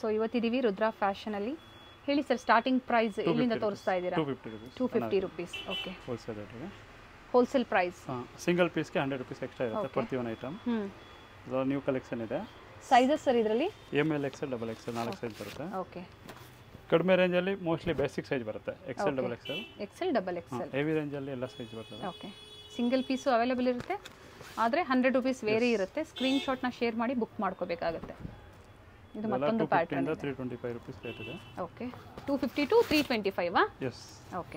So ಇವತ್ತಿದ್ದೀವಿ Rudra ಫ್ಯಾಷನಲ್ಲಿ ಹೇಳಿ sir starting price ಎಲ್ಲಿಂದ ತೋರಿಸ್ತಾ ಇದ್ದೀರಾ two fifty rupees two fifty rupees okay wholesale ರೇಟ್ಗೆ ಹೋಲ್ಸೇಲ್ ಪ್ರೈಸ್ ಸಿಂಗಲ್ ಪೀಸ್ಗೆ ಹಂಡ್ರೆಡ್ ರುಪೀಸ್ ಎಕ್ಸ್ಟ್ರಾ ಇರುತ್ತೆ Okay. ಪ್ರತಿ ಒಂದು ಐಟಮ್ ಹ್ಞೂ ನ್ಯೂ ಕಲೆಕ್ಷನ್ ಇದೆ ಸೈಜಸ್ ಸರ್ ಇದರಲ್ಲಿ M L XL double XL ನಾಲ್ಕು ಸೈಜ್ ಬರುತ್ತೆ ಓಕೆ ಕಡಿಮೆ ರೇಂಜಲ್ಲಿ ಮೋಸ್ಟ್ಲಿ ಬೇಸಿಕ್ ಸೈಜ್ ಬರುತ್ತೆ XL Okay. Double XL XL double XL heavy ರೇಂಜಲ್ಲಿ ಎಲ್ಲ ಸೈಜ್ ಬರ್ತದೆ ಓಕೆ ಸಿಂಗಲ್ ಪೀಸು ಅವೈಲೇಬಲ್ ಇರುತ್ತೆ ಆದರೆ ಹಂಡ್ರೆಡ್ ರುಪೀಸ್ ವೇರಿ ಇರುತ್ತೆ ಸ್ಕ್ರೀನ್ ಶಾಟ್ನ ಶೇರ್ ಮಾಡಿ ಬುಕ್ ಮಾಡ್ಕೋಬೇಕಾಗತ್ತೆ ಇದು ಇದೆಲ್ಲ ಮತ್ತೊಂದು ಟೂ ಪ್ಯಾಟರ್ನ್ ಫಿಫ್ಟಿಯಿಂದ three twenty five rupees rate ಇದೆ okay two fifty to three twenty ಫೈವಾ ಎಸ್ ಓಕೆ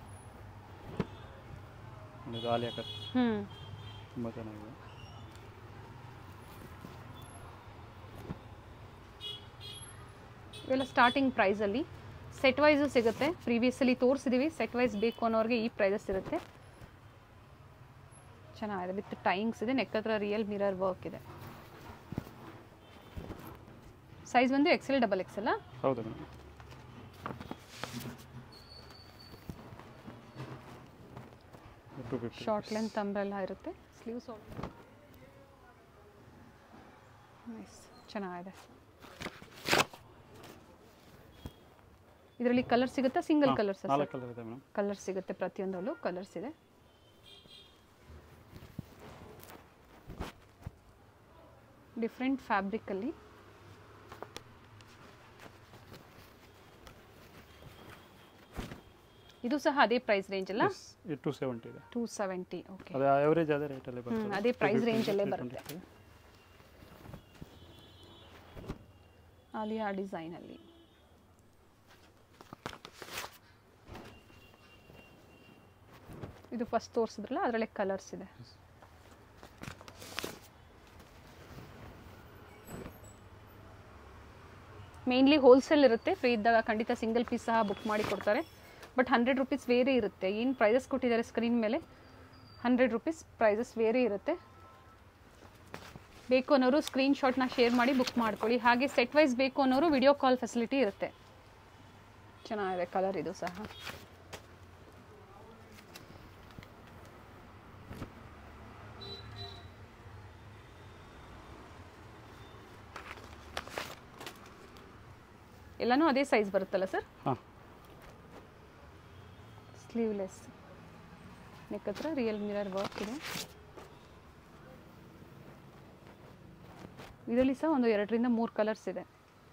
ಇದು ಆಲಿಯಾ ಕಟ್ ಹ್ಞೂ ತುಂಬ ಚೆನ್ನಾಗಿದೆ ಇವೆಲ್ಲ ಸ್ಟಾರ್ಟಿಂಗ್ ಪ್ರೈಸಲ್ಲಿ ಸೆಟ್ ವೈಸು ಸಿಗುತ್ತೆ ಪ್ರೀವಿಯಸ್ಸಲ್ಲಿ ತೋರಿಸಿದ್ದೀವಿ ಸೆಟ್ ವೈಸ್ ಬೇಕು ಅನ್ನೋರಿಗೆ ಈ ಪ್ರೈಸಸ್ ಇರುತ್ತೆ ಚೆನ್ನಾಗಿದೆ ವಿತ್ ಟೈಂಗ್ಸ್ ಇದೆ ನೆಕ್ ಹತ್ರ ರಿಯಲ್ ಮಿರರ್ ವರ್ಕ್ ಇದೆ ಸೈಜ್ ಬಂದು ಎಕ್ಸೆಲ್ ಡಬಲ್ ಎಕ್ಸೆಲ್ಲ ಹೌದು madam two fifty short length umbrella ಇರುತ್ತೆ ಸ್ಲೀವ್ಸ್ ನೈಸ್ ಚೆನ್ನಾಗಿದೆ ಇದರಲ್ಲಿ ಕಲರ್ ಸಿಗುತ್ತಾ ಸಿಂಗಲ್ ಕಲರ್ಸ್ ನಾಲ್ಕು ಕಲರ್ ಇದೆ ಮೇಡಮ್ ಕಲರ್ ಸಿಗುತ್ತೆ ಪ್ರತಿಯೊಂದರಲ್ಲೂ ಕಲರ್ಸ್ ಇದೆ ಡಿಫ್ರೆಂಟ್ ಫ್ಯಾಬ್ರಿಕಲ್ಲಿ ಇದು ಸಹ ಅದೇ ಪ್ರೈಸ್ ರೇಂಜ್ ಅಲ್ಲ ಇದು ಟೂ ಸೆವೆಂಟಿ ಇದೆ ಟೂ ಸೆವೆಂಟಿ ಓಕೆ ಅದೇ ಆವರೇಜ್ ಅದೇ ರೇಟಲ್ಲಿ ಹ್ಮ್, ಬರ್ತದೆ ಅದೇ ಪ್ರೈಸ್ 250, ರೇಂಜಲ್ಲೇ 325. ಬರುತ್ತೆ ಆಲಿಯಾ ಡಿಸೈನಲ್ಲಿ ಇದು ಫಸ್ಟ್ ತೋರಿಸಿದ್ರಲ್ಲ ಅದರಲ್ಲೇ ಕಲರ್ಸ್ ಇದೆ ಮೇನ್ಲಿ ಹೋಲ್ಸೇಲ್ ಇರುತ್ತೆ ಫ್ರೀ ಇದ್ದಾಗ ಖಂಡಿತ ಸಿಂಗಲ್ ಪೀಸ್ ಸಹ ಬುಕ್ ಮಾಡಿ ಕೊಡ್ತಾರೆ ಬಟ್ ಹಂಡ್ರೆಡ್ ರುಪೀಸ್ ಬೇರೆ ಇರುತ್ತೆ ಏನು ಪ್ರೈಸಸ್ ಕೊಟ್ಟಿದ್ದಾರೆ ಸ್ಕ್ರೀನ್ ಮೇಲೆ ಹಂಡ್ರೆಡ್ ರುಪೀಸ್ ಪ್ರೈಸಸ್ ಬೇರೆ ಇರುತ್ತೆ ಬೇಕು ಅನ್ನೋರು ಸ್ಕ್ರೀನ್ ಶಾಟ್ನ ಶೇರ್ ಮಾಡಿ ಬುಕ್ ಮಾಡ್ಕೊಳ್ಳಿ ಹಾಗೆ ಸೆಟ್ ವೈಸ್ ಬೇಕು ಅನ್ನೋರು ವಿಡಿಯೋ ಕಾಲ್ ಫೆಸಿಲಿಟಿ ಇರುತ್ತೆ ಚೆನ್ನಾಗಿದೆ ಕಲರ್ ಇದು ಸಹ ಎಲ್ಲನೂ ಅದೇ ಸೈಜ್ ಬರುತ್ತಲ್ಲ ಸರ್ ಹಾಂ ಸ್ಲೀವ್ಲೆಸ್ ನೆಕ್ ಹತ್ರ ರಿಯಲ್ ಮಿರರ್ ವರ್ಕ್ ಇದೆ ಇದರಲ್ಲಿ ಸಹ ಒಂದು ಎರಡರಿಂದ ಮೂರು ಕಲರ್ಸ್ ಇದೆ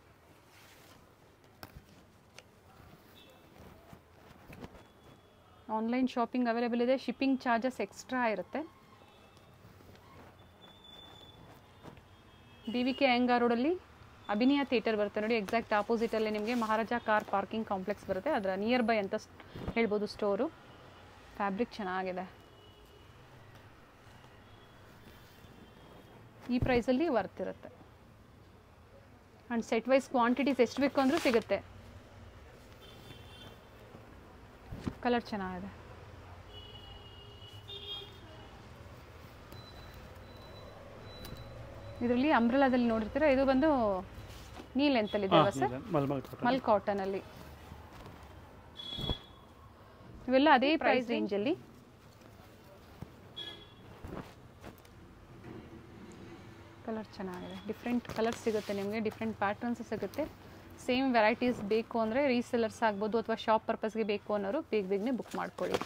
ಆನ್ಲೈನ್ ಶಾಪಿಂಗ್ ಅವೈಲೇಬಲ್ ಇದೆ ಶಿಪ್ಪಿಂಗ್ ಚಾರ್ಜಸ್ ಎಕ್ಸ್ಟ್ರಾ ಇರುತ್ತೆ ಡಿ ವಿ ಕೆ ಅಯ್ಯಂಗಾರ್ ರೋಡಲ್ಲಿ ಅಭಿನಯ ಥಿಯೇಟರ್ ಬರುತ್ತೆ ನೋಡಿ ಎಕ್ಸಾಕ್ಟ್ ಆಪೋಸಿಟಲ್ಲಿ ನಿಮಗೆ ಮಹಾರಾಜ ಕಾರ್ ಪಾರ್ಕಿಂಗ್ ಕಾಂಪ್ಲೆಕ್ಸ್ ಬರುತ್ತೆ ಅದರ ನಿಯರ್ ಬೈ ಅಂತ ಸ್- ಹೇಳ್ಬೋದು ಸ್ಟೋರು ಫ್ಯಾಬ್ರಿಕ್ ಚೆನ್ನಾಗಿದೆ ಈ ಪ್ರೈಸಲ್ಲಿ ವರ್ತ್ ಇರುತ್ತೆ ಆ್ಯಂಡ್ ಸೆಟ್ ವೈಸ್ ಕ್ವಾಂಟಿಟೀಸ್ ಎಷ್ಟು ಬೇಕು ಅಂದರೂ ಸಿಗುತ್ತೆ ಕಲರ್ ಚೆನ್ನಾಗಿದೆ ಇದರಲ್ಲಿ ಅಂಬ್ರೆಲಾದಲ್ಲಿ ನೋಡಿರ್ತೀರ ಇದು ಬಂದು ನೀ ಲೆಂತಲ್ಲಿದೆ ಅಲ್ವಾ ಸರ್ ಮಲ್ಮಲ್ ಕಾಟನ್ ಮಲ್ ಕಾಟನಲ್ಲಿ ಇವೆಲ್ಲ ಅದೇ ಪ್ರೈಸ್ ರೇಂಜಲ್ಲಿ ಕಲರ್ ಚೆನ್ನಾಗಿದೆ ಡಿಫ್ರೆಂಟ್ ಕಲರ್ಸ್ ಸಿಗುತ್ತೆ ನಿಮಗೆ ಡಿಫ್ರೆಂಟ್ ಪ್ಯಾಟರ್ನ್ಸ್ ಸಿಗುತ್ತೆ ಸೇಮ್ ವೆರೈಟೀಸ್ ಬೇಕು ಅಂದರೆ ರೀಸೆಲರ್ಸ್ ಆಗ್ಬೋದು ಅಥವಾ ಶಾಪ್ ಪರ್ಪಸ್ಗೆ ಬೇಕು ಅನ್ನೋರು ಬೇಗ ಬೇಗನೆ ಬುಕ್ ಮಾಡ್ಕೊಳ್ಳಿ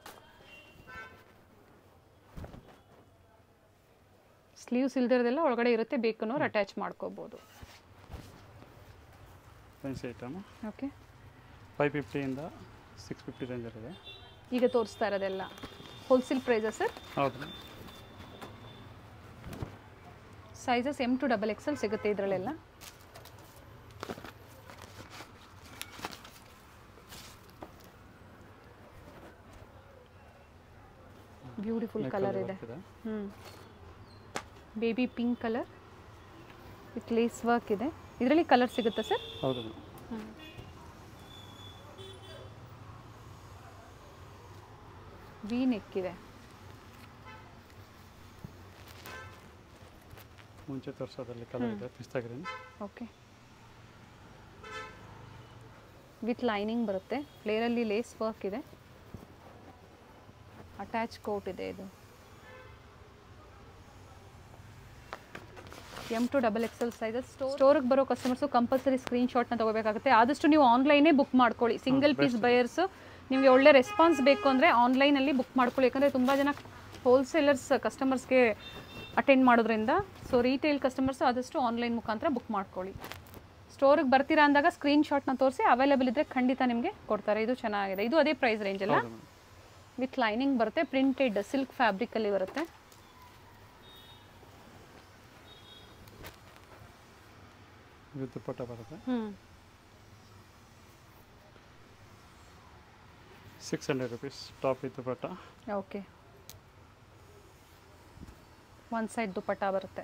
ಸ್ಲೀವ್ಸ್ ಇಲ್ದಿರೋದೆಲ್ಲ ಒಳಗಡೆ ಇರುತ್ತೆ ಬೇಕು ಅನ್ನೋರು ಅಟ್ಯಾಚ್ ಮಾಡ್ಕೋಬೋದು ಫ್ರೆಂಡ್ಸ್ ಐಟಮ್ ಓಕೆ ಫೈವ್ ಫಿಫ್ಟಿಯಿಂದ ಸಿಕ್ಸ್ ಫಿಫ್ಟಿ ರೇಂಜಲ್ಲಿದೆ ಈಗ ತೋರಿಸ್ತಾ ಇರೋದೆಲ್ಲ ಹೋಲ್ಸೇಲ್ ಪ್ರೈಸಾ ಸರ್ ಹೌದು sizes M to double XL ಸಿಗುತ್ತೆ ಇದರಲ್ಲೆಲ್ಲ ಬ್ಯೂಟಿಫುಲ್ ಕಲರ್ ಇದೆ ಹ್ಞೂ baby pink colour with lace work ಇದೆ ಇದರಲ್ಲಿ ಕಲರ್ ಸಿಗುತ್ತಾ ಸರ್ ಹೌದು ಮೇಡಮ್ ವಿ ನೆಕ್ ಇದೆ ಮುಂಚೆ ತೋರಿಸೋದ್ರಲ್ಲಿ ಕಲರ್ ಇದೆ ಪಿಸ್ತಾ ಗ್ರೀನ್ ಓಕೆ ವಿತ್ ಲೈನಿಂಗ್ ಬರುತ್ತೆ ಫ್ಲೇರಲ್ಲಿ ಲೇಸ್ ವರ್ಕ್ ಇದೆ ಅಟ್ಯಾಚ್ ಕೋಟ್ ಇದೆ ಇದು M to double XL sizes ಸ್ಟೋರಿಗೆ ಬರೋ ಕಸ್ಟಮರ್ಸು ಕಂಪಲ್ಸರಿ ಸ್ಕ್ರೀನ್ಶಾಟ್ನ ತೊಗೋಬೇಕಾಗುತ್ತೆ ಆದಷ್ಟು ನೀವು ಆನ್ಲೈನೇ ಬುಕ್ ಮಾಡ್ಕೊಳ್ಳಿ ಸಿಂಗಲ್ ಪೀಸ್ ಬಯರ್ಸ್ ನಿಮಗೆ ಒಳ್ಳೆ ರೆಸ್ಪಾನ್ಸ್ ಬೇಕು ಅಂದರೆ ಆನ್ಲೈನಲ್ಲಿ ಬುಕ್ ಮಾಡ್ಕೊಳ್ಳಿ ಯಾಕಂದರೆ ತುಂಬ ಜನ ಹೋಲ್ಸೇಲರ್ಸ್ ಕಸ್ಟಮರ್ಸ್ಗೆ ಅಟೆಂಡ್ ಮಾಡೋದ್ರಿಂದ ಸೊ ರೀಟೇಲ್ ಕಸ್ಟಮರ್ಸ್ ಆದಷ್ಟು ಆನ್ಲೈನ್ ಮುಖಾಂತರ ಬುಕ್ ಮಾಡ್ಕೊಳ್ಳಿ ಸ್ಟೋರಿಗೆ ಬರ್ತೀರಾ ಅಂದಾಗ ಸ್ಕ್ರೀನ್ಶಾಟ್ನ ತೋರಿಸಿ ಅವೈಲೇಬಲ್ ಇದ್ದರೆ ಖಂಡಿತ ನಿಮಗೆ ಕೊಡ್ತಾರೆ ಇದು ಚೆನ್ನಾಗಿದೆ ಇದು ಅದೇ ಪ್ರೈಸ್ ರೇಂಜ್ ಅಲ್ಲ ಹೌದು ಮೇಡಮ್ ವಿತ್ ಲೈನಿಂಗ್ ಬರುತ್ತೆ ಪ್ರಿಂಟೆಡ್ ಸಿಲ್ಕ್ ಫ್ಯಾಬ್ರಿಕಲ್ಲಿ ಬರುತ್ತೆ ವಿತ್ ದುಪ್ಪಟ್ಟ ಬರುತ್ತೆ ಹ್ಞೂ six hundred rupees top with dupatta okay one side dupatta ಬರುತ್ತೆ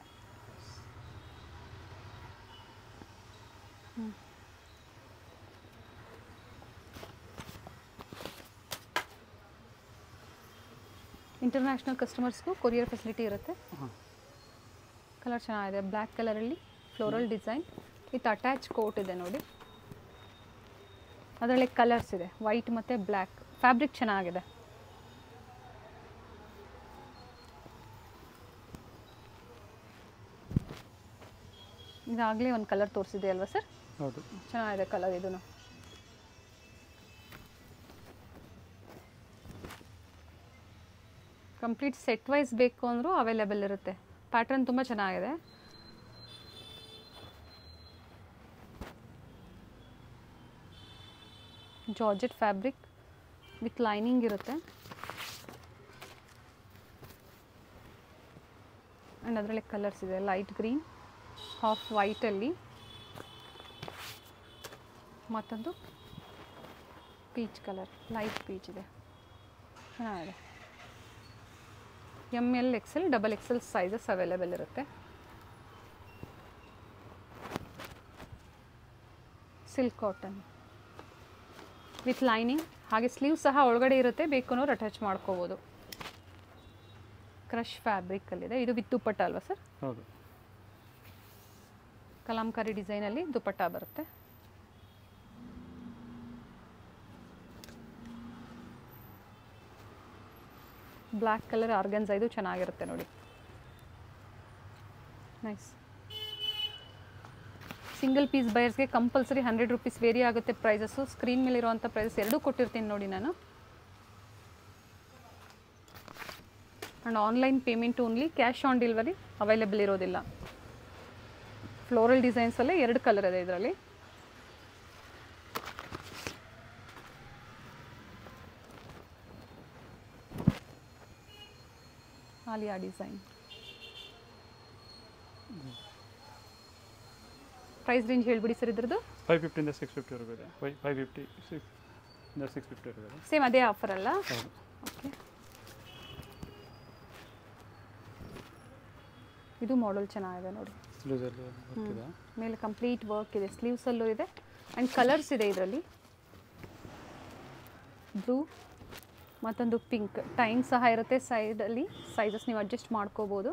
ಇಂಟರ್ನ್ಯಾಷನಲ್ ಕಸ್ಟಮರ್ಸ್ಗೂ ಕೊರಿಯರ್ ಫೆಸಿಲಿಟಿ ಇರುತ್ತೆ ಹಾಂ ಕಲರ್ ಚೆನ್ನಾಗಿದೆ ಬ್ಲ್ಯಾಕ್ ಕಲರಲ್ಲಿ floral design with attach coat ಇದೆ ನೋಡಿ ಅದರಲ್ಲಿ ಕಲರ್ಸ್ ಇದೆ ವೈಟ್ ಮತ್ತು ಬ್ಲ್ಯಾಕ್ ಫ್ಯಾಬ್ರಿಕ್ ಚೆನ್ನಾಗಿದೆ ಇದಾಗಲೇ ಒಂದು ಕಲರ್ ತೋರಿಸಿದೆ ಅಲ್ವಾ ಸರ್ ಹೌದು ಚೆನ್ನಾಗಿದೆ ಕಲರ್ ಇದೂ ಕಂಪ್ಲೀಟ್ ಸೆಟ್ ವೈಸ್ ಬೇಕು ಅಂದರೂ ಅವೈಲೇಬಲ್ ಇರುತ್ತೆ ಪ್ಯಾಟರ್ನ್ ತುಂಬ ಚೆನ್ನಾಗಿದೆ ಜಾರ್ಜೆಟ್ ಫ್ಯಾಬ್ರಿಕ್ ವಿತ್ ಲೈನಿಂಗ್ ಇರುತ್ತೆ ಆ್ಯಂಡ್ ಅದರಲ್ಲಿ ಕಲರ್ಸ್ ಇದೆ ಲೈಟ್ ಗ್ರೀನ್ ಹಾಫ್ ವೈಟಲ್ಲಿ ಮತ್ತೊಂದು ಪೀಚ್ ಕಲರ್ ಲೈಟ್ ಪೀಚ್ ಇದೆ ಚೆನ್ನಾಗಿದೆ M L XL double XL sizes available ಇರುತ್ತೆ ಸಿಲ್ಕ್ ಕಾಟನ್ ವಿತ್ ಲೈನಿಂಗ್ ಹಾಗೆ ಸ್ಲೀವ್ ಸಹ ಒಳಗಡೆ ಇರುತ್ತೆ ಬೇಕು ಅನ್ನೋರು ಅಟ್ಯಾಚ್ ಮಾಡ್ಕೋಬೋದು ಕ್ರಶ್ ಫ್ಯಾಬ್ರಿಕಲ್ಲಿದೆ ಇದು ವಿತ್ ದುಪ್ಪಟ್ಟ ಅಲ್ವಾ ಸರ್ ಹೌದು ಕಲಾಂಕಾರಿ ಡಿಸೈನಲ್ಲಿ ದುಪಟ್ಟ ಬರುತ್ತೆ ಬ್ಲ್ಯಾಕ್ ಕಲರ್ ಆರ್ಗನ್ಸ್ ಇದು ಚೆನ್ನಾಗಿರುತ್ತೆ ನೋಡಿ ನೈಸ್ ಸಿಂಗಲ್ ಪೀಸ್ ಬಯರ್ಸ್ಗೆ ಕಂಪಲ್ಸರಿ ಹಂಡ್ರೆಡ್ ರುಪೀಸ್ ವೇರಿ ಆಗುತ್ತೆ ಪ್ರೈಸಸ್ಸು ಸ್ಕ್ರೀನ್ ಮೇಲೆ ಇರುವಂಥ ಪ್ರೈಸಸ್ ಎರಡೂ ಕೊಟ್ಟಿರ್ತೀನಿ ನೋಡಿ ನಾನು and online payment only cash on delivery available ಇರೋದಿಲ್ಲ ಫ್ಲೋರಲ್ ಡಿಸೈನ್ಸಲ್ಲೇ ಎರಡು ಕಲರ್ ಇದೆ ಇದರಲ್ಲಿ ಆಲಿಯಾ ಡಿಸೈನ್ ಪ್ರೈಸ್ ರೇಂಜ್ ಹೇಳ್ಬಿಡಿ ಸರ್ ಇದ್ರದ್ದು ಫೈವ್ ಫಿಫ್ಟಿಯಿಂದ ಸಿಕ್ಸ್ ಫಿಫ್ಟಿವರೆಗೂ ಇದೆ ಫೈ ಫೈವ್ ಫಿಫ್ಟಿ ಸಿಕ್ಸ್ ಇಂದ ಸಿಕ್ಸ್ ಫಿಫ್ಟಿವರೆಗೂ ಇದೆ ಸೇಮ್ ಅದೇ ಆಫರ್ ಅಲ್ಲ ಹೌದು ಓಕೆ ಇದು ಮಾಡೆಲ್ ಚೆನ್ನಾಗಿದೆ ನೋಡಿ ಸ್ಲೂಸಲ್ಲಿ ಬರ್ತಿದೆ ಮೇಲೆ ಕಂಪ್ಲೀಟ್ ವರ್ಕ್ ಇದೆ ಸ್ಲೀವ್ಸಲ್ಲೂ ಇದೆ ಆ್ಯಂಡ್ ಕಲರ್ಸ್ ಇದೆ ಇದರಲ್ಲಿ ಬ್ಲೂ ಮತ್ತೊಂದು ಪಿಂಕ್ ಟೈಮ್ ಸಹ ಇರುತ್ತೆ ಸೈಡಲ್ಲಿ ಸೈಜಸ್ ನೀವು ಅಡ್ಜಸ್ಟ್ ಮಾಡ್ಕೋಬೋದು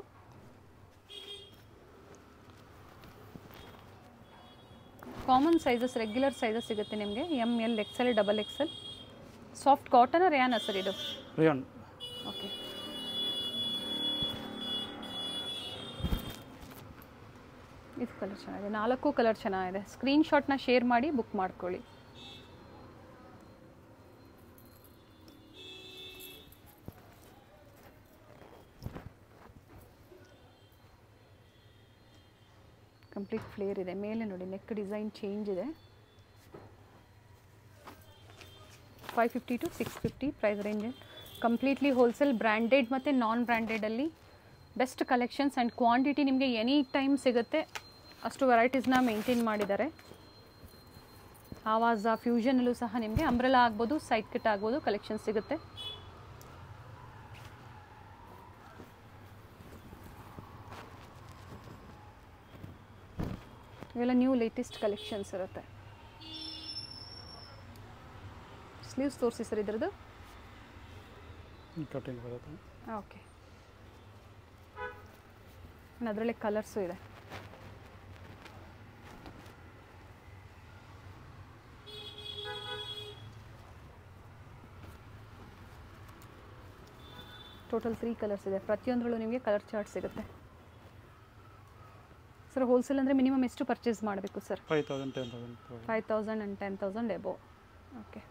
ಕಾಮನ್ ಸೈಜಸ್ ರೆಗ್ಯುಲರ್ ಸೈಜಸ್ ಸಿಗುತ್ತೆ ನಿಮಗೆ M L XL double XL soft cotton ರ್ಯಾನ ಸರ್ ಇದು ರಿಯಾನ್ ಓಕೆ ಇದು ಕಲರ್ ಚೆನ್ನಾಗಿದೆ ನಾಲ್ಕು ಕಲರ್ ಚೆನ್ನಾಗಿದೆ ಸ್ಕ್ರೀನ್ಶಾಟ್ನ ಶೇರ್ ಮಾಡಿ ಬುಕ್ ಮಾಡ್ಕೊಳ್ಳಿ ಕಂಪ್ಲೀಟ್ ಫ್ಲೇರ್ ಇದೆ ಮೇಲೆ ನೋಡಿ ನೆಕ್ ಡಿಸೈನ್ ಚೇಂಜ್ ಇದೆ five fifty to six fifty price range completely wholesale branded ಮತ್ತು ನಾನ್ ಬ್ರ್ಯಾಂಡೆಡಲ್ಲಿ ಬೆಸ್ಟ್ ಕಲೆಕ್ಷನ್ಸ್ ಆ್ಯಂಡ್ ಕ್ವಾಂಟಿಟಿ ನಿಮಗೆ ಎನಿ ಟೈಮ್ ಸಿಗುತ್ತೆ ಅಷ್ಟು ವೆರೈಟೀಸ್ನ ಮೇಂಟೈನ್ ಮಾಡಿದ್ದಾರೆ ಆವಾಜ ಫ್ಯೂಷನಲ್ಲೂ ಸಹ ನಿಮಗೆ ಅಂಬ್ರೆಲಾ ಆಗ್ಬೋದು ಸೈಡ್ ಕಟ್ ಆಗ್ಬೋದು ಕಲೆಕ್ಷನ್ ಸಿಗುತ್ತೆ ಇವೆಲ್ಲ ನ್ಯೂ ಲೇಟೆಸ್ಟ್ ಕಲೆಕ್ಷನ್ಸ್ ಇರುತ್ತೆ ಸ್ಲೀವ್ಸ್ ತೋರಿಸಿ ಸರ್ ಇದ್ರದ್ದು ಕಟಿಂಗ್ ಬರುತ್ತೆ ಓಕೆ ಅದರಲ್ಲೇ ಕಲರ್ಸು ಇದೆ ಟೋಟಲ್ ತ್ರೀ ಕಲರ್ಸ್ ಇದೆ ಪ್ರತಿಯೊಂದರಲ್ಲೂ ನಿಮಗೆ ಕಲರ್ ಚಾರ್ಟ್ ಸಿಗುತ್ತೆ ಸರ್ ಹೋಲ್ಸೇಲ್ ಅಂದರೆ ಮಿನಿಮಮ್ ಎಷ್ಟು ಪರ್ಚೇಸ್ ಮಾಡಬೇಕು sir five thousand ten thousand five thousand and ten thousand above okay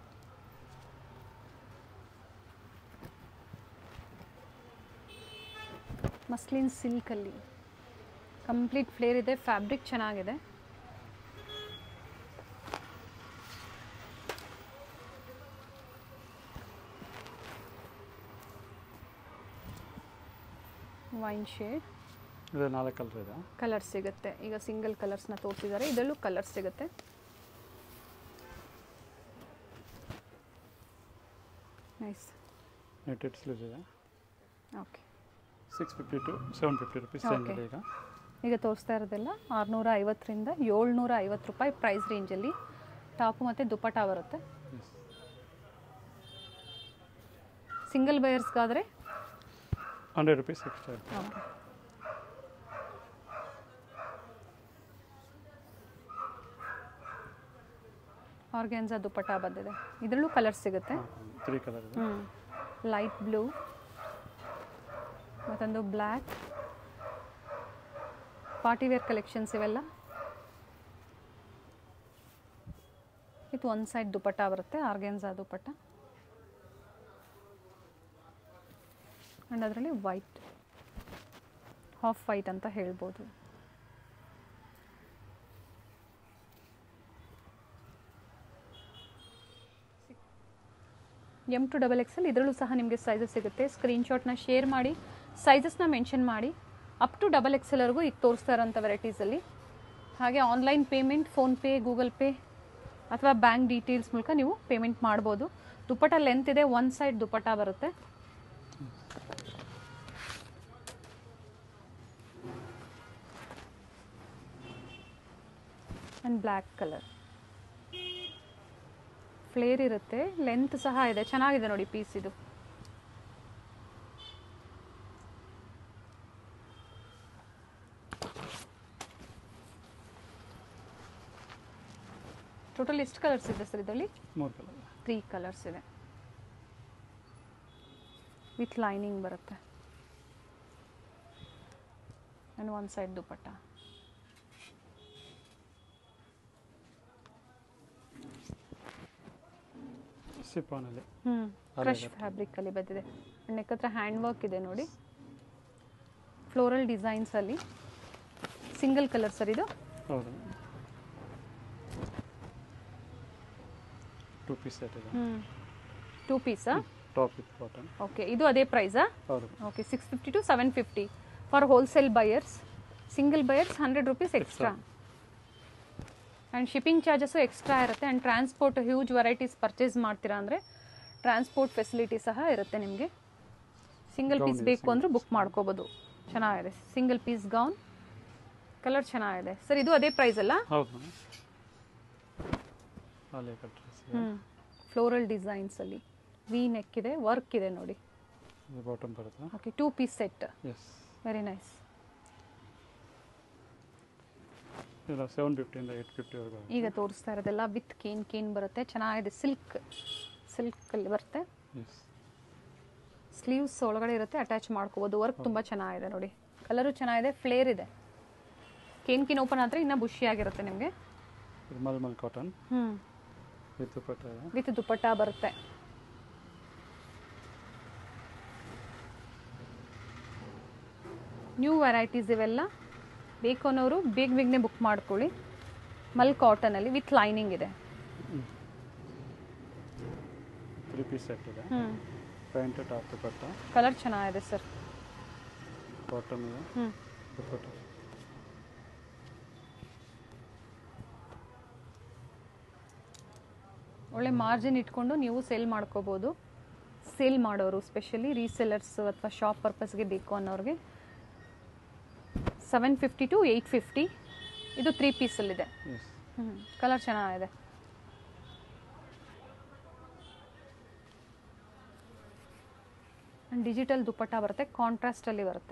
muslin ಸಿಲ್ಕಲ್ಲಿ ಕಂಪ್ಲೀಟ್ ಫ್ಲೇರ್ ಇದೆ ಫ್ಯಾಬ್ರಿಕ್ ಚೆನ್ನಾಗಿದೆ ವೈನ್ ಶೇಡ್ ಇದು ನಾಲ್ಕು ಕಲರ್ ಇದೆ ಕಲರ್ ಸಿಗುತ್ತೆ ಈಗ ಸಿಂಗಲ್ ಕಲರ್ಸ್ನ ತೋರಿಸಿದ್ದಾರೆ ಇದರಲ್ಲೂ ಕಲರ್ ಸಿಗುತ್ತೆ ನೈಸ್ ನೆಟೆಡ್ ಸ್ಲೀವ್ಸ್ ಇದೆ okay six fifty to seven fifty rupees Okay. Change ಇದೆ ಈಗ ಈಗ ತೋರಿಸ್ತಾ ಇರೋದೆಲ್ಲ ಆರುನೂರ ಐವತ್ತರಿಂದ ಏಳ್ನೂರ ಐವತ್ತು ರೂಪಾಯಿ ಪ್ರೈಸ್ ರೇಂಜಲ್ಲಿ ಟಾಪು ಮತ್ತು ದುಪ್ಪಟ ಬರುತ್ತೆ ಎಸ್ ಸಿಂಗಲ್ ಬಯರ್ಸ್ಗಾದರೆ ಹಂಡ್ರೆಡ್ ರುಪೀಸ್ ಎಕ್ಸ್ಟ್ರಾ ಇದೆ ಓಕೆ ಆರ್ಗ್ಯಾನ್ಸಾ ದುಪ್ಪಟ ಬಂದಿದೆ ಇದರಲ್ಲೂ ಕಲರ್ ಸಿಗುತ್ತೆ ತ್ರೀ ಕಲರ್ ಇದೆ ಹ್ಞೂ ಲೈಟ್ ಬ್ಲೂ ಮತ್ತೊಂದು ಬ್ಲ್ಯಾಕ್ ಪಾರ್ಟಿವೇರ್ ಕಲೆಕ್ಷನ್ಸ್ ಇವೆಲ್ಲ ಇದು ಒಂದು ಸೈಡ್ ದುಪಟ್ಟ ಬರುತ್ತೆ ಆರ್ಗೆನ್ಸಾ ದುಪಟ್ಟ ಆ್ಯಂಡ್ ಅದರಲ್ಲಿ ವೈಟ್ ಹಾಫ್ ವೈಟ್ ಅಂತ ಹೇಳ್ಬೋದು ಎಮ್ ಟು ಡಬಲ್ ಎಕ್ಸೆಲ್ ಇದರಲ್ಲೂ ಸಹ ನಿಮಗೆ ಸೈಜಸ್ ಸಿಗುತ್ತೆ ಸ್ಕ್ರೀನ್ಶಾಟ್ನ ಶೇರ್ ಮಾಡಿ ಸೈಜಸ್ನ ಮೆನ್ಷನ್ ಮಾಡಿ ಅಪ್ ಟು ಡಬಲ್ ಎಕ್ಸೆಲ್ವರೆಗೂ ಈಗ ತೋರಿಸ್ತಾ ಇರೋಂಥ ವೆರೈಟೀಸಲ್ಲಿ ಹಾಗೆ online payment PhonePe Google Pay ಅಥವಾ ಬ್ಯಾಂಕ್ ಡೀಟೇಲ್ಸ್ ಮೂಲಕ ನೀವು ಪೇಮೆಂಟ್ ಮಾಡ್ಬೋದು ದುಪ್ಪಟ ಲೆಂತ್ ಇದೆ ಒನ್ ಸೈಡ್ ದುಪ್ಪಟ ಬರುತ್ತೆ ಆ್ಯಂಡ್ ಬ್ಲ್ಯಾಕ್ ಕಲರ್ ಫ್ಲೇರ್ ಇರುತ್ತೆ ಲೆಂತ್ ಸಹ ಇದೆ ಚೆನ್ನಾಗಿದೆ ನೋಡಿ ಪೀಸ್ ಇದು ಟೋಟಲ್ ಎಷ್ಟು ಕಲರ್ಸ್ ಇದೆ ಸರ್ ಇದರಲ್ಲಿ ಮೂರು ಕಲರ್ ತ್ರೀ ಕಲರ್ಸ್ ಇದೆ ವಿತ್ ಲೈನಿಂಗ್ ಬರುತ್ತೆ ಆ್ಯಂಡ್ ಒನ್ ಸೈಡ್ ದುಪಟ್ಟ ಸಿಪ್ಪಾನಲ್ಲಿ ಹ್ಞೂ ಅದೇ ಕ್ರಶ್ ಇರುತ್ತೆ. ಫ್ಯಾಬ್ರಿಕಲ್ಲಿ ಬಂದಿದೆ ನೆಕ್ ಹತ್ರ ಹ್ಯಾಂಡ್ ವರ್ಕ್ ಇದೆ ನೋಡಿ ಫ್ಲೋರಲ್ ಡಿಸೈನ್ಸಲ್ಲಿ ಸಿಂಗಲ್ ಕಲರ್ ಸರ್ ಇದು ಹೌದು ಟೂ ಪೀಸ್ ಸೆಟ್ ಇದೆ ಹ್ಞೂ ಟೂ ಪೀಸಾ ಟಾಪ್ ವಿತ್ ಬಾಟಮ್ ಓಕೆ ಇದು ಅದೇ ಪ್ರೈಸಾ ಹೌದು okay six fifty to seven fifty for wholesale buyers single buyers hundred rupees extra and shipping charges extra ಇರುತ್ತೆ and transport huge varieties purchase ಮಾಡ್ತೀರಾ ಅಂದರೆ ಟ್ರಾನ್ಸ್ಪೋರ್ಟ್ ಫೆಸಿಲಿಟಿ ಸಹ ಇರುತ್ತೆ ನಿಮಗೆ ಸಿಂಗಲ್ Gown ಪೀಸ್ ಇದೆ, ಬೇಕು single ಅಂದರೂ ಬುಕ್ ಮಾಡ್ಕೋಬೋದು ಚೆನ್ನಾಗಿದೆ ಸಿಂಗಲ್ ಪೀಸ್ ಗೌನ್ ಕಲರ್ ಚೆನ್ನಾಗಿದೆ ಸರ್ ಇದು ಅದೇ ಪ್ರೈಸ್ ಅಲ್ಲ ಹೌದು ಮೇಡಮ್ ಅಲ್ಲೇ ಡ್ರೆಸ್ ಇದೆ ಹ್ಞೂ ಫ್ಲೋರಲ್ ಡಿಸೈನ್ಸಲ್ಲಿ ವಿ ನೆಕ್ ಇದೆ ವರ್ಕ್ ಇದೆ ನೋಡಿ ಇದು ಬಾಟಮ್ ಬರುತ್ತೆ okay two piece set yes very nice ಇಲ್ಲ ಸೆವೆನ್ ಫಿಫ್ಟಿಯಿಂದ ಏಯ್ಟ್ ಫಿಫ್ಟಿವರೆಗೂ ಈಗ ತೋರಿಸ್ತಾ ಇರೋದೆಲ್ಲ ವಿತ್ ಕೇನ್ ಕೇನ್ ಬರುತ್ತೆ ಚೆನ್ನಾಗಿದೆ ಸಿಲ್ಕ್ ಸಿಲ್ಕಲ್ಲಿ ಬರುತ್ತೆ ಎಸ್ ಸ್ಲೀವ್ಸ್ ಒಳಗಡೆ ಇರುತ್ತೆ ಅಟ್ಯಾಚ್ ಮಾಡ್ಕೋಬೋದು ವರ್ಕ್ ತುಂಬ ಚೆನ್ನಾಗಿದೆ ನೋಡಿ ಕಲರು ಚೆನ್ನಾಗಿದೆ ಫ್ಲೇರ್ ಇದೆ ಕೇನ್ ಕೇನ್ ಓಪನ್ ಆದರೆ ಇನ್ನೂ ಬುಷಿಯಾಗಿರುತ್ತೆ ನಿಮಗೆ ಇದು ಮಲ್ಮಲ್ ಕಾಟನ್ ಹ್ಞೂ ವಿತ್ ದುಪಟ್ಟ ಇದೆ ವಿತ್ ದುಪ್ಪಟ್ಟ ಬರುತ್ತೆ ನ್ಯೂ ವೆರೈಟೀಸ್ ಇವೆಲ್ಲ ಬೇಕು ಅನ್ನೋರು ಬೇಗ ಬೇಗನೆ ಬುಕ್ ಮಾಡ್ಕೊಳ್ಳಿ ಮಲ್ ಕಾಟನಲ್ಲಿ ವಿತ್ ಲೈನಿಂಗ್ ಇದೆ ತ್ರೀ ಪೀಸ್ ಸೆಟ್ ಇದೆ ಹ್ಞೂ ಪ್ಯಾಂಟ್ ಟಾಪ್ ದುಪಟ್ಟ ಕಲರ್ ಚೆನ್ನಾಗಿದೆ ಸರ್ ಬಾಟಮ್ ಇದೆ ಹ್ಞೂ ದುಪಟ್ಟ ಒಳ್ಳೆ ಮಾರ್ಜಿನ್ ಇಟ್ಕೊಂಡು ನೀವು ಸೇಲ್ ಮಾಡ್ಕೋಬೋದು ಸೇಲ್ ಮಾಡೋರು ಸ್ಪೆಷಲಿ ರೀಸೆಲರ್ಸ್ ಅಥವಾ ಶಾಪ್ ಪರ್ಪಸ್ಗೆ ಬೇಕು ಅನ್ನೋರಿಗೆ seven fifty to eight fifty ಇದು ತ್ರೀ ಪೀಸಲ್ಲಿದೆ ಎಸ್ ಹ್ಞೂ ಕಲರ್ ಚೆನ್ನಾಗಿದೆ ಡಿಜಿಟಲ್ ದುಪ್ಪಟ್ಟ ಬರುತ್ತೆ ಕಾಂಟ್ರಾಸ್ಟಲ್ಲಿ ಬರುತ್ತೆ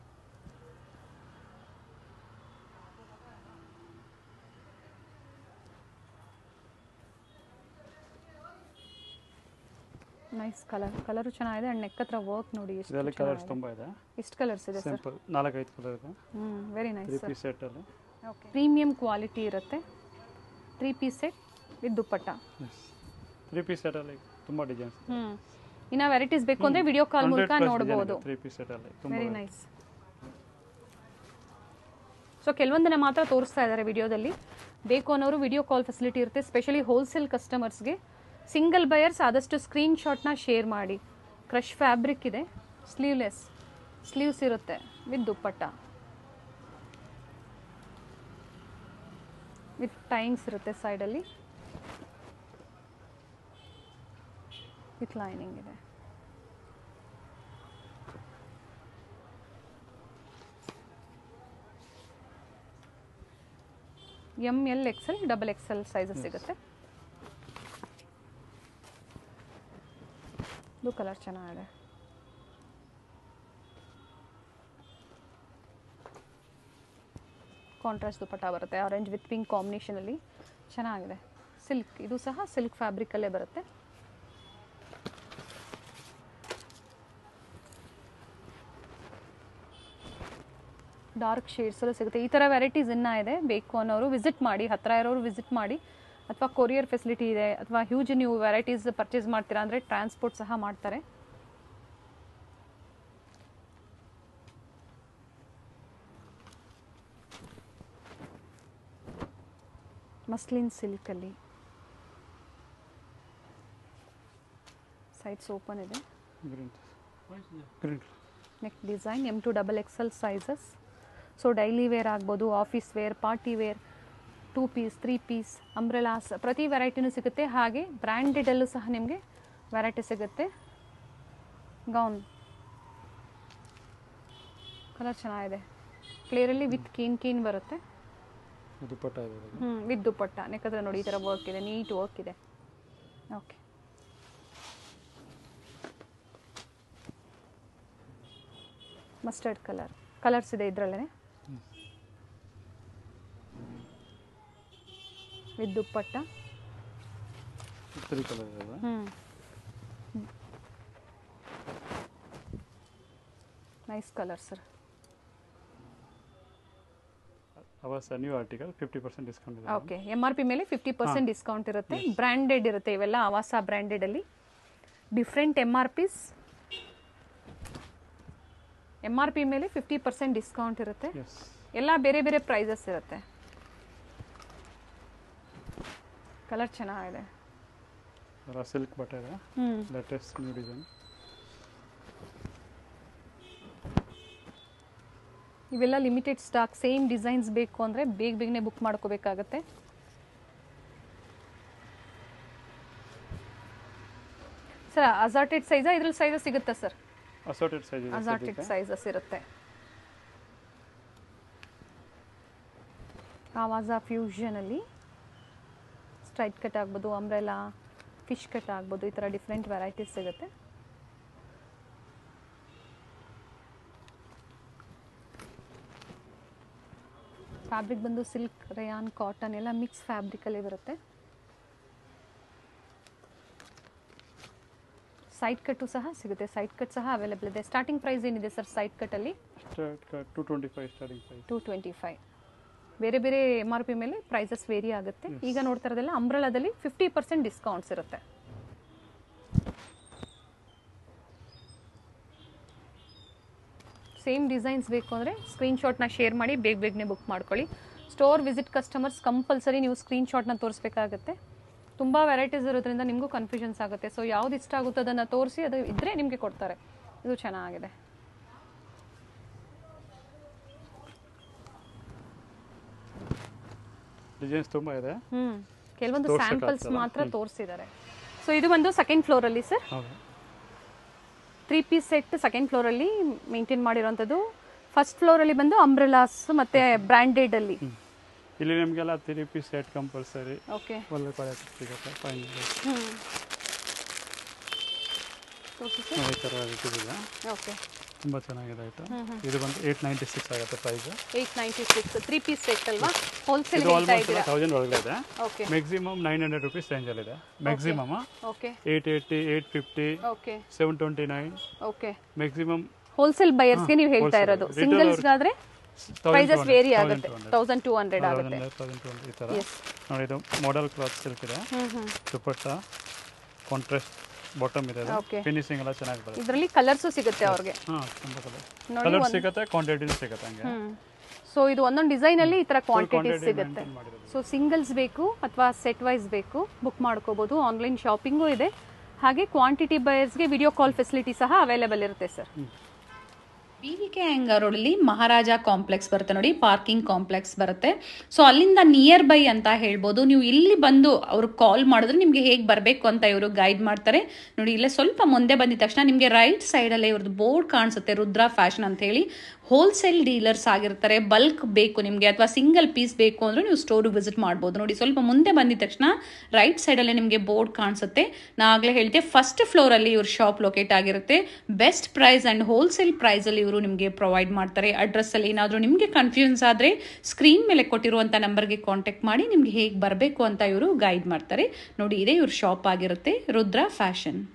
ನೈಸ್ ಕಲರ್ ಕಲರು ಚೆನ್ನಾಗಿದೆ ಆ್ಯಂಡ್ ನೆಕ್ ಹತ್ರ ವರ್ಕ್ ನೋಡಿ ಎಷ್ಟು ಇದರಲ್ಲಿ ಕಲರ್ಸ್ ಚೆನ್ನಾಗಿದೆ. ತುಂಬ ಇದೆ ಎಷ್ಟು ಕಲರ್ಸ್ ಇದೆ ಸರ್ ಸಿಂಪಲ್ ನಾಲ್ಕೈದು ಕಲರ್ ಇದೆ ಹ್ಞೂ very three nice sir piece ಸೆಟ್ಟಲ್ಲಿ ಓಕೆ ಪ್ರೀಮಿಯಂ ಕ್ವಾಲಿಟಿ ಇರುತ್ತೆ three piece set with dupatta yes three piece ಸೆಟಲ್ಲಿ ತುಂಬ ಡಿಸೈನ್ಸ್ ಹ್ಞೂ ಇನ್ನು ವೆರೈಟೀಸ್ ಬೇಕು ಅಂದರೆ ವಿಡಿಯೋ ಕಾಲ್ ಮೂಲಕ ನೋಡ್ಬೋದು ತ್ರೀ ಪೀಸ್ ಸೆಟಲ್ಲಿ ತುಂಬ ವೆರಿ ನೈಸ್ ಸೊ ಕೆಲವೊಂದನ್ನ ಮಾತ್ರ ತೋರಿಸ್ತಾ ಇದ್ದಾರೆ ವಿಡಿಯೋದಲ್ಲಿ ಬೇಕು ಅನ್ನೋರು ವಿಡಿಯೋ ಕಾಲ್ ಫೆಸಿಲಿಟಿ ಇರುತ್ತೆ ಸ್ಪೆಷಲಿ ಹೋಲ್ಸೇಲ್ ಕಸ್ಟಮರ್ಸ್ಗೆ ಸಿಂಗಲ್ ಬಯರ್ಸ್ ಆದಷ್ಟು ಸ್ಕ್ರೀನ್ ಶಾಟ್ನ ಶೇರ್ ಮಾಡಿ ಕ್ರಶ್ ಫ್ಯಾಬ್ರಿಕ್ ಇದೆ ಸ್ಲೀವ್ಲೆಸ್ ಸ್ಲೀವ್ಸ್ ಇರುತ್ತೆ ವಿತ್ ದುಪ್ಪಟ್ಟ ವಿತ್ ಟೈಂಗ್ಸ್ ಇರುತ್ತೆ ಸೈಡಲ್ಲಿ ವಿತ್ ಲೈನಿಂಗ್ ಇದೆ M L XL double XL sizes ಸಿಗುತ್ತೆ ಬ್ಲೂ ಕಲರ್ ಚೆನ್ನಾಗಿದೆ ಕಾಂಟ್ರಾಸ್ಟ್ ದುಪಟ್ಟ ಬರುತ್ತೆ ಆರೆಂಜ್ ವಿತ್ ಪಿಂಕ್ ಕಾಂಬಿನೇಷನಲ್ಲಿ ಚೆನ್ನಾಗಿದೆ ಸಿಲ್ಕ್ ಇದು ಸಹ ಸಿಲ್ಕ್ ಫ್ಯಾಬ್ರಿಕಲ್ಲೇ ಬರುತ್ತೆ ಡಾರ್ಕ್ ಶೇಡ್ಸಲ್ಲೂ ಸಿಗುತ್ತೆ ಈ ಥರ ವೆರೈಟೀಸ್ ಇನ್ನೂ ಇದೆ ಬೇಕು ಅನ್ನೋರು ವಿಸಿಟ್ ಮಾಡಿ ಹತ್ತಿರ ಇರೋರು ವಿಸಿಟ್ ಮಾಡಿ ಅಥವಾ ಕೊರಿಯರ್ ಫೆಸಿಲಿಟಿ ಇದೆ ಅಥವಾ ಹ್ಯೂಜ್ ನೀವು ವೆರೈಟೀಸ್ ಪರ್ಚೇಸ್ ಮಾಡ್ತೀರಾ ಅಂದರೆ ಟ್ರಾನ್ಸ್ಪೋರ್ಟ್ ಸಹ ಮಾಡ್ತಾರೆ ಮಸ್ಲಿನ್ ಸಿಲ್ಕಲ್ಲಿ ಸೈಡ್ಸ್ ಓಪನ್ ಇದೆ green green neck design M to double XL sizes so daily wear ಆಗ್ಬೋದು office wear party wear two piece three piece umbrellas ಪ್ರತಿ ವೆರೈಟಿನೂ ಸಿಗುತ್ತೆ ಹಾಗೆ ಬ್ರ್ಯಾಂಡೆಡಲ್ಲೂ ಸಹ ನಿಮಗೆ ವೆರೈಟಿ ಸಿಗುತ್ತೆ ಗೌನ್ ಕಲರ್ ಚೆನ್ನಾಗಿದೆ ಕ್ಲಿಯರಲ್ಲಿ ವಿತ್ ಕೀನ್ ಕೀನ್ ಬರುತ್ತೆ ದುಪ್ಪಟ್ಟ ಇದೆ ಇದರಲ್ಲಿ. ಹ್ಞೂ ವಿತ್ ದುಪ್ಪಟ್ಟ ಯಾಕಂದರೆ ನೋಡಿ ಈ ಥರ ವರ್ಕ್ ಇದೆ ನೀಟ್ ವರ್ಕ್ ಇದೆ ಓಕೆ ಮಸ್ಟರ್ಡ್ ಕಲರ್ ಕಲರ್ಸ್ ಇದೆ ಇದರಲ್ಲೇ ವಿತ್ ದುಪ್ಪಟ್ಟ ತ್ರೀ ಕಲರ್ ಇದೆ ಹ್ಞೂ nice colour sir ours new article fifty percent discount ಇದೆ ಓಕೆ ಎಮ್ ಆರ್ ಪಿ ಮೇಲೆ ಫಿಫ್ಟಿ ಪರ್ಸೆಂಟ್ ಡಿಸ್ಕೌಂಟ್ ಇರುತ್ತೆ ಬ್ರ್ಯಾಂಡೆಡ್ ಇರುತ್ತೆ ಇವೆಲ್ಲ ಆವಾಸ ಬ್ರ್ಯಾಂಡೆಡಲ್ಲಿ different M R Ps M R P ಮೇಲೆ ಫಿಫ್ಟಿ ಪರ್ಸೆಂಟ್ ಡಿಸ್ಕೌಂಟ್ ಇರುತ್ತೆ ಎಸ್ ಎಲ್ಲ ಬೇರೆ ಬೇರೆ ಪ್ರೈಸಸ್ ಇರುತ್ತೆ ಕಲರ್ ಚೆನ್ನಾಗಿದೆ ಸಿಲ್ಕ್ ಬಟ್ಟೆ ಇದೆ ಹ್ಞೂ ಲೇಟೆಸ್ಟ್ ನ್ಯೂ ಡಿಸೈನ್ ಇವೆಲ್ಲ ಲಿಮಿಟೆಡ್ ಸ್ಟಾಕ್ ಸೇಮ್ ಡಿಸೈನ್ಸ್ ಬೇಕು ಅಂದರೆ ಬೇಗ ಬೇಗನೆ ಬುಕ್ ಮಾಡ್ಕೋಬೇಕಾಗತ್ತೆ ಸರ್ ಅಸಾರ್ಟೆಡ್ ಸೈಜಾ ಇದ್ರಲ್ಲಿ ಸೈಜಸ್ ಸಿಗುತ್ತಾ ಸರ್ ಅಸೋಟೆಡ್ ಸೈಜ್ ಇದೆ ಅಸಾರ್ಟೆಡ್ ಸೈಜಸ್ ಇರುತ್ತೆ ಆವಾಜ ಫ್ಯೂಷನಲ್ಲಿ ಸ್ಟ್ರೈಟ್ ಕಟ್ ಆಗ್ಬೋದು ಅಂಬ್ರೆಲಾ ಫಿಶ್ ಕಟ್ ಆಗ್ಬೋದು ಈ ಥರ ಡಿಫ್ರೆಂಟ್ ವೆರೈಟೀಸ್ ಸಿಗುತ್ತೆ ಫ್ಯಾಬ್ರಿಕ್ ಬಂದು ಸಿಲ್ಕ್ ರೇಯಾನ್ ಕಾಟನ್ ಎಲ್ಲ ಮಿಕ್ಸ್ ಫ್ಯಾಬ್ರಿಕಲ್ಲೇ ಬರುತ್ತೆ ಸೈಡ್ ಕಟ್ಟು ಸಹ ಸಿಗುತ್ತೆ ಸೈಡ್ ಕಟ್ ಸಹ ಅವೈಲೇಬಲ್ ಇದೆ ಸ್ಟಾರ್ಟಿಂಗ್ ಪ್ರೈಸ್ ಏನಿದೆ ಸರ್ ಸೈಡ್ ಕಟ್ಟಲ್ಲಿ two twenty five starting price two twenty five ಬೇರೆ ಬೇರೆ ಎಮ್ ಆರ್ ಪಿ ಮೇಲೆ ಪ್ರೈಸಸ್ ವೇರಿ ಆಗುತ್ತೆ ಈಗ ನೋಡ್ತಾ ಇರೋದೆಲ್ಲ ಅಂಬ್ರಲಾದಲ್ಲಿ ಫಿಫ್ಟಿ ಪರ್ಸೆಂಟ್ ಡಿಸ್ಕೌಂಟ್ಸ್ ಇರುತ್ತೆ ಸೇಮ್ ಡಿಸೈನ್ಸ್ ಬೇಕು ಅಂದರೆ ಸ್ಕ್ರೀನ್ಶಾಟ್ನ ಶೇರ್ ಮಾಡಿ ಬೇಗ ಬೇಗನೆ ಬುಕ್ ಮಾಡ್ಕೊಳ್ಳಿ ಸ್ಟೋರ್ ವಿಸಿಟ್ ಕಸ್ಟಮರ್ಸ್ ಕಂಪಲ್ಸರಿ ನೀವು ಸ್ಕ್ರೀನ್ಶಾಟ್ನ ತೋರಿಸ್ಬೇಕಾಗುತ್ತೆ ತುಂಬ ವೆರೈಟೀಸ್ ಇರೋದ್ರಿಂದ ನಿಮಗೂ ಕನ್ಫ್ಯೂಷನ್ಸ್ ಆಗುತ್ತೆ ಸೊ ಯಾವ್ದು ಇಷ್ಟ ಆಗುತ್ತೋ ಅದನ್ನು ತೋರಿಸಿ ಅದು ಇದ್ದರೆ ನಿಮಗೆ ಕೊಡ್ತಾರೆ ಇದು ಚೆನ್ನಾಗಿದೆ ಡಿಸೈನ್ಸ್ ತುಂಬ ಇದೆ ಹ್ಮ್ ಕೆಲವೊಂದು ತೋರ್ಸಕ್ಕಾಗ್ತಲ್ಲ? ಸ್ಯಾಂಪಲ್ಸ್ ಮಾತ್ರ ತೋರಿಸಿದ್ದಾರೆ ಸೊ ಇದು ಬಂದು ಸೆಕೆಂಡ್ ಫ್ಲೋರಲ್ಲಿ ಸರ್ ಹೌದು ತ್ರೀ ಪೀಸ್ ಸೆಟ್ ಸೆಕೆಂಡ್ ಫ್ಲೋರಲ್ಲಿ ಮೇಂಟೈನ್ ಮಾಡಿರೋಂಥದ್ದು ಫಸ್ಟ್ ಫ್ಲೋರಲ್ಲಿ ಬಂದು ಅಂಬ್ರೆಲಾಸ್ ಮತ್ತೆ ಬ್ರ್ಯಾಂಡೆಡ್ ಅಲ್ಲಿ ಇಲ್ಲಿ ನಿಮಗೆಲ್ಲ three piece set compulsory okay ಒಳ್ಳೆ ಕ್ವಾಲಿಟಿ ಸಿಗುತ್ತೆ ಫೈನ್ ಹ್ಮ್ ಓಕೆ ಸರ್ ಈ ಥರ ಇದೆ ಓಕೆ ತುಂಬ ಚೆನ್ನಾಗಿದೆ ಆಯಿತು ಇದು ಬಂದು ಏಯ್ಟ್ ನೈಂಟಿ ಸಿಕ್ಸ್ ಆಗುತ್ತೆ price eight ninety six three piece set ಅಲ್ವಾ ಹೋಲ್ಸೇಲ್ ಇದು ಹೇಳ್ತಾ ಆಲ್ಮೋಸ್ಟ್ ಇದ್ದೀರಾ ತೌಸಂಡ್ ಒಳಗಡೆ ಇದೆ okay maximum nine hundred rupees ರೇಂಜಲ್ಲಿದೆ maximum okay eight eighty eight fifty okay seven twenty nine okay maximum wholesale ಬಯರ್ಸ್ಗೆ ನೀವು ಹೇಳ್ತಾ wholesale. ಇರೋದು Retail ಸಿಂಗಲ್ಸ್ಗಾದ್ರೆ ಪ್ರೈಸಸ್ ವೇರಿ ಆಗುತ್ತೆ ತೌಸಂಡ್ ಟೂ ಹಂಡ್ರೆಡ್ ಆಗುತ್ತೆ ತೌಸಂಡ್ ಟು ಈ ಥರ ಎಸ್ ನೋಡಿ ಇದು ಮಾಡೆಲ್ ಕ್ಲಾತ್ ಸಿಲ್ಕ್ ಇದೆ hmm hmm dupatta contrast bottom ಇದೆ Okay. ಫಿನಿಶಿಂಗ್ ಎಲ್ಲ ಚೆನ್ನಾಗಿ ಬರುತ್ತೆ ಇದರಲ್ಲಿ ಕಲರ್ಸು ಸಿಗುತ್ತೆ ಅವ್ರಿಗೆ ಹಾಂ ತುಂಬ ಕಲರ್ ನೋಡಿ ಕಲರ್ ಸಿಗುತ್ತೆ ಕ್ವಾಂಟಿಟಿನೂ ಸಿಗುತ್ತೆ ಹಂಗೆ ಹ್ಮ್ ಸೊ ಇದು ಒಂದೊಂದು ಡಿಸೈನ್ ಅಲ್ಲಿ ಈ ತರ ಕ್ವಾಂಟಿಟೀಸ್ quantity ಸಿಗುತ್ತೆ maintain ಮಾಡಿರೋದು. ಸೊ ಸಿಂಗಲ್ಸ್ ಬೇಕು ಅಥವಾ ಸೆಟ್ ವೈಸ್ ಬೇಕು ಬುಕ್ ಮಾಡ್ಕೋಬಹುದು ಆನ್ಲೈನ್ ಶಾಪಿಂಗು ಇದೆ ಹಾಗೆ ಕ್ವಾಂಟಿಟಿ ಬಯರ್ಸ್ಗೆ ವಿಡಿಯೋ ಕಾಲ್ ಫೆಸಿಲಿಟಿ ಸಹ ಅವೈಲೇಬಲ್ ಇರುತ್ತೆ ಸರ್ ಬಿ ವಿ ಕೆ ರೋಡಲ್ಲಿ ಮಹಾರಾಜ ಕಾಂಪ್ಲೆಕ್ಸ್ ಬರುತ್ತೆ ನೋಡಿ ಪಾರ್ಕಿಂಗ್ ಕಾಂಪ್ಲೆಕ್ಸ್ ಬರುತ್ತೆ ಸೊ ಅಲ್ಲಿಂದ ನಿಯರ್ ಬೈ ಅಂತ ಹೇಳ್ಬೋದು ನೀವು ಇಲ್ಲಿ ಬಂದು ಅವ್ರು ಕಾಲ್ ಮಾಡಿದ್ರೆ ನಿಮಗೆ ಹೇಗೆ ಬರಬೇಕು ಅಂತ ಇವರು ಗೈಡ್ ಮಾಡ್ತಾರೆ ನೋಡಿ ಇಲ್ಲೇ ಸ್ವಲ್ಪ ಮುಂದೆ ಬಂದಿದ ತಕ್ಷಣ ನಿಮಗೆ ರೈಟ್ ಸೈಡಲ್ಲೇ ಇವ್ರದ್ದು ಬೋರ್ಡ್ ಕಾಣಿಸುತ್ತೆ ರುದ್ರಾ ಫ್ಯಾಷನ್ ಅಂತ ಹೇಳಿ ಹೋಲ್ಸೇಲ್ ಡೀಲರ್ಸ್ ಆಗಿರ್ತಾರೆ ಬಲ್ಕ್ ಬೇಕು ನಿಮಗೆ ಅಥವಾ ಸಿಂಗಲ್ ಪೀಸ್ ಬೇಕು ಅಂದ್ರೆ ನೀವು ಸ್ಟೋರ್ ವಿಸಿಟ್ ಮಾಡ್ಬೋದು ನೋಡಿ ಸ್ವಲ್ಪ ಮುಂದೆ ಬಂದಿದ ತಕ್ಷಣ ರೈಟ್ ಸೈಡಲ್ಲೇ ನಿಮಗೆ ಬೋರ್ಡ್ ಕಾಣಿಸುತ್ತೆ ನಾ ಆಗಲೇ ಹೇಳ್ತೆ ಫಸ್ಟ್ ಫ್ಲೋರಲ್ಲಿ ಇವ್ರ ಶಾಪ್ ಲೊಕೇಟ್ ಆಗಿರುತ್ತೆ ಬೆಸ್ಟ್ ಪ್ರೈಸ್ ಆ್ಯಂಡ್ ಹೋಲ್ಸೇಲ್ ಪ್ರೈಸಲ್ಲಿ ಇವರು ನಿಮಗೆ ಪ್ರೊವೈಡ್ ಮಾಡ್ತಾರೆ ಅಡ್ರೆಸ್ಸಲ್ಲಿ ಏನಾದರೂ ನಿಮಗೆ ಕನ್ಫ್ಯೂಷನ್ಸ್ ಆದರೆ ಸ್ಕ್ರೀನ್ ಮೇಲೆ ಕೊಟ್ಟಿರುವಂಥ ನಂಬರ್ಗೆ ಕಾಂಟ್ಯಾಕ್ಟ್ ಮಾಡಿ ನಿಮಗೆ ಹೇಗೆ ಬರಬೇಕು ಅಂತ ಇವರು ಗೈಡ್ ಮಾಡ್ತಾರೆ ನೋಡಿ ಇದೇ ಇವ್ರ ಶಾಪ್ ಆಗಿರುತ್ತೆ ರುದ್ರಾ ಫ್ಯಾಷನ್